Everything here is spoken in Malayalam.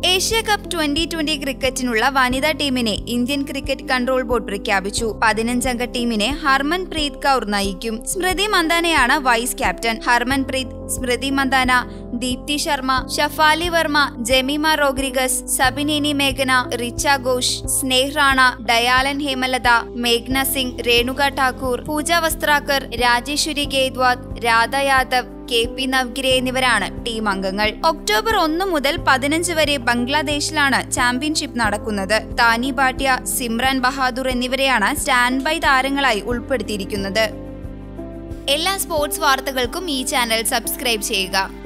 ഏഷ്യ കപ്പ് ട്വന്റി ട്വന്റി ക്രിക്കറ്റിനുള്ള വനിതാ ടീമിനെ ഇന്ത്യൻ ക്രിക്കറ്റ് കൺട്രോൾ ബോർഡ് പ്രഖ്യാപിച്ചു പതിനഞ്ചംഗ ടീമിനെ ഹർമൻ പ്രീത് കൗർ നയിക്കും സ്മൃതി മന്ദാനയാണ് വൈസ് ക്യാപ്റ്റൻ ഹർമൻ പ്രീത് സ്മൃതി മന്ദാന ദീപ്തി ശർമ്മ ഷഫാലി വർമ്മ ജെമിമ റോഗ്രിഗസ് സബിനേനി മേഘന റിച്ച ഘോഷ് സ്നേഹ് റാണ ഡയാലൻ ഹേമലത മേഘ്ന സിംഗ് രേണുക ഠാക്കൂർ പൂജ വസ്ത്രാക്കർ രാജേശ്വരി ഗേദ്വാദ് രാധ യാദവ് കെ പി നവ്ഗിരെ എന്നിവരാണ് ടീം അംഗങ്ങൾ ഒക്ടോബർ ഒന്ന് മുതൽ പതിനഞ്ച് വരെ ബംഗ്ലാദേശിലാണ് ചാമ്പ്യൻഷിപ്പ് നടക്കുന്നത് താനി ഭാട്ടിയ സിമ്രാൻ ബഹാദൂർ എന്നിവരെയാണ് സ്റ്റാൻഡ് ബൈ താരങ്ങളായി ഉൾപ്പെടുത്തിയിരിക്കുന്നത് എല്ലാ സ്പോർട്സ് വാർത്തകൾക്കും ഈ ചാനൽ സബ്സ്ക്രൈബ് ചെയ്യുക